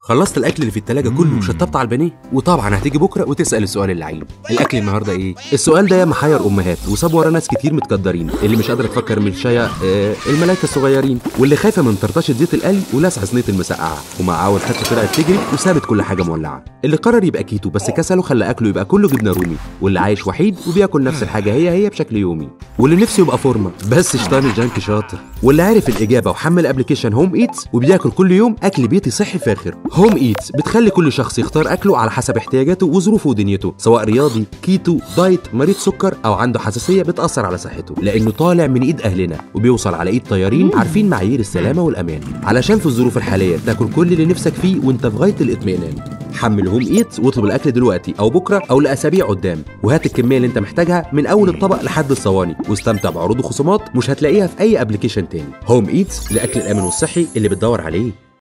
خلصت الاكل اللي في التلاجة كله وشطبت على البانيه وطبعا هتيجي بكره وتسال السؤال اللعيب الاكل النهارده ايه السؤال ده يا محير امهات وساب ورا ناس كتير متقدرين اللي مش قادره تفكر من الشاي آه الملايكه الصغيرين واللي خايفه من طرطشه زيت القلي ولسع صينيه المسقعه ومع اول حته طلعت تجري وسابت كل حاجه مولعه اللي قرر يبقى كيتو بس كسله خلى اكله يبقى كله جبنه رومي واللي عايش وحيد وبياكل نفس الحاجه هي هي بشكل يومي واللي نفسه يبقى فورمه بس شيطان الجانك شاطر واللي عارف الاجابه وحمل ابلكيشن هوم ايتس وبياكل كل يوم اكل بيتي صحي فاخر هوم ايتس بتخلي كل شخص يختار اكله على حسب احتياجاته وظروفه ودنيته سواء رياضي كيتو دايت مريض سكر او عنده حساسيه بتاثر على صحته لانه طالع من ايد اهلنا وبيوصل على ايد طيارين عارفين معايير السلامه والامان علشان في الظروف الحاليه تاكل كل اللي نفسك فيه وانت في غايه الاطمئنان حمل هوم ايتس واطلب الاكل دلوقتي او بكره او لاسابيع قدام وهات الكميه اللي انت محتاجها من اول الطبق لحد الصواني واستمتع بعروض وخصومات مش هتلاقيها في اي ابلكيشن تاني هوم ايتس الاكل الامن والصحي اللي بتدور عليه